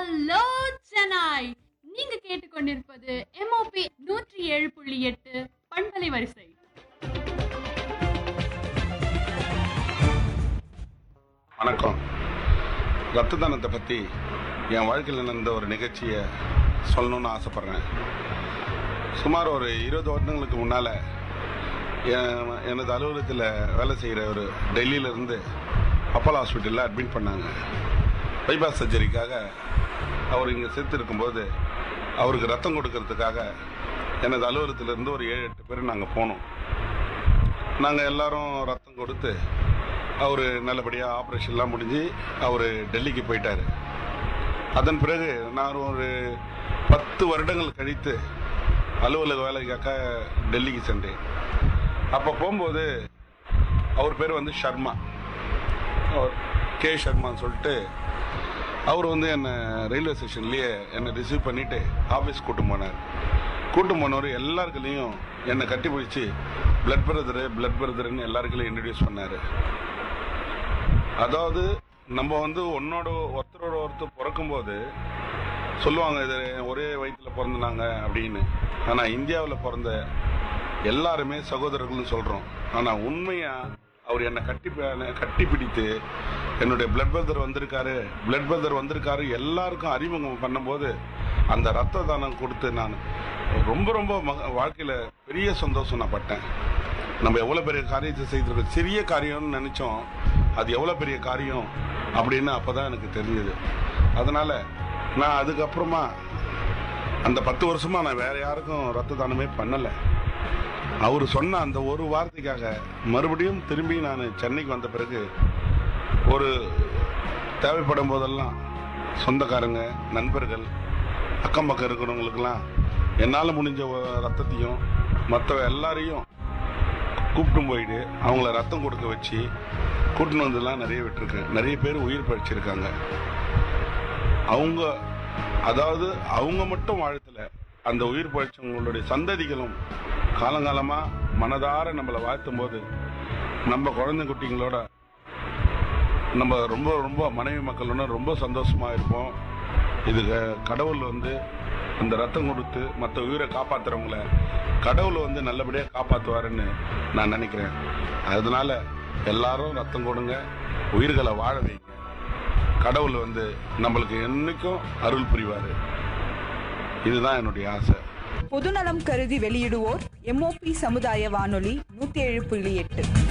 hello சென்னாய் நீங்க கேட்டுக்கொண்டிருப்பது MOP நூற்றி ஏழு புள்ளி எட்டு பண்பலை வரிசை வணக்கம் ரத்த தானத்தை பற்றி என் வாழ்க்கையில் நடந்த ஒரு நிகழ்ச்சியை சொல்லணும்னு ஆசைப்பட்றேன் சுமார் ஒரு இருபது வருடங்களுக்கு முன்னால் எனது அலுவலகத்தில் வேலை செய்கிற ஒரு டெல்லியிலேருந்து அப்போலோ ஹாஸ்பிட்டலில் அட்மிட் பண்ணாங்க பைபாஸ் சர்ஜரிக்காக அவர் இங்கே சேர்த்து இருக்கும்போது அவருக்கு ரத்தம் கொடுக்கறதுக்காக எனது அலுவலகத்திலேருந்து ஒரு ஏழு எட்டு பேர் நாங்கள் போனோம் நாங்கள் எல்லாரும் ரத்தம் கொடுத்து அவர் நல்லபடியாக ஆப்ரேஷன்லாம் முடிஞ்சு அவர் டெல்லிக்கு போயிட்டார் அதன் பிறகு நான் ஒரு பத்து வருடங்கள் கழித்து அலுவலக வேலைக்காக டெல்லிக்கு சென்றேன் அப்போ போகும்போது அவர் பேர் வந்து ஷர்மா அவர் கே ஷர்மான்னு சொல்லிட்டு அவர் வந்து என்னை ரயில்வே ஸ்டேஷன்லேயே என்னை ரிசீவ் பண்ணிவிட்டு ஆஃபீஸ் கூட்டு போனார் கூட்டு போனவர் எல்லாருக்குலேயும் என்னை கட்டி பிடிச்சி பிளட் பிரதரு பிளட் பிரதர்னு எல்லாருக்குலையும் இன்ட்ரடியூஸ் பண்ணார் அதாவது நம்ம வந்து ஒன்னோட ஒருத்தரோட ஒருத்தர் பிறக்கும்போது சொல்லுவாங்க இது ஒரே வயிற்றில் பிறந்தாங்க அப்படின்னு ஆனால் இந்தியாவில் பிறந்த எல்லாருமே சகோதரர்கள்னு சொல்கிறோம் ஆனால் உண்மையாக அவர் என்னை கட்டி ப- கட்டி பிடித்து என்னுடைய பிளட் பிரதர் வந்திருக்காரு பிளட் பிரதர் வந்திருக்காரு எல்லாருக்கும் அறிமுகம் பண்ணும்போது அந்த ரத்த தானம் கொடுத்து நான் ரொம்ப ரொம்ப மக வாழ்க்கையில் பெரிய சந்தோஷம் நான் பட்டேன் நம்ம எவ்வளோ பெரிய காரியத்தை செய்திருக்கோம் சிறிய காரியம்னு நினச்சோம் அது எவ்வளோ பெரிய காரியம் அப்படின்னு அப்போ தான் எனக்கு தெரிஞ்சது அதனால் நான் அதுக்கப்புறமா அந்த பத்து வருஷமா நான் வேற யாருக்கும் ரத்த தானமே பண்ணலை அவர் சொன்ன அந்த ஒரு வார்த்தைக்காக மறுபடியும் திரும்பி நான் சென்னைக்கு வந்த பிறகு ஒரு தேவைப்படும் போதெல்லாம் சொந்தக்காரங்க நண்பர்கள் அக்கம் பக்கம் இருக்கிறவங்களுக்கெல்லாம் என்னால் முடிஞ்ச ஒ- ரத்தத்தையும் மற்ற எல்லாரையும் கூப்பிட்டு போயிட்டு அவங்கள ரத்தம் கொடுக்க வச்சு கூட்டின்னு வந்துலாம் நிறைய விட்டுருக்கேன் நிறைய பேர் உயிர் பழிச்சிருக்காங்க அவங்க அதாவது அவங்க மட்டும் வாழ்த்துல அந்த உயிர் பழிச்சவங்களுடைய சந்ததிகளும் காலங்காலமா மனதார நம்மளை வாழ்த்தும் போது நம்ம குழந்தை குட்டிங்களோட நம்ம ரொம்ப ரொம்ப மனைவி மக்களோட ரொம்ப சந்தோஷமா இருப்போம் இது க- கடவுள் வந்து அந்த ரத்தம் கொடுத்து மற்ற உயிரை காப்பாத்துறவங்கள கடவுள் வந்து நல்லபடியாக காப்பாற்றுவாருன்னு நான் நினைக்கிறேன் அதனால எல்லாரும் ரத்தம் கொடுங்க உயிர்களை வாழ வைங்க கடவுள் வந்து நம்மளுக்கு என்னைக்கும் அருள் புரிவார் இதுதான் என்னுடைய ஆசை பொதுநலம் கருதி வெளியிடுவோர் எம்ஓபி சமுதாய வானொலி நூத்தி ஏழு புள்ளி எட்டு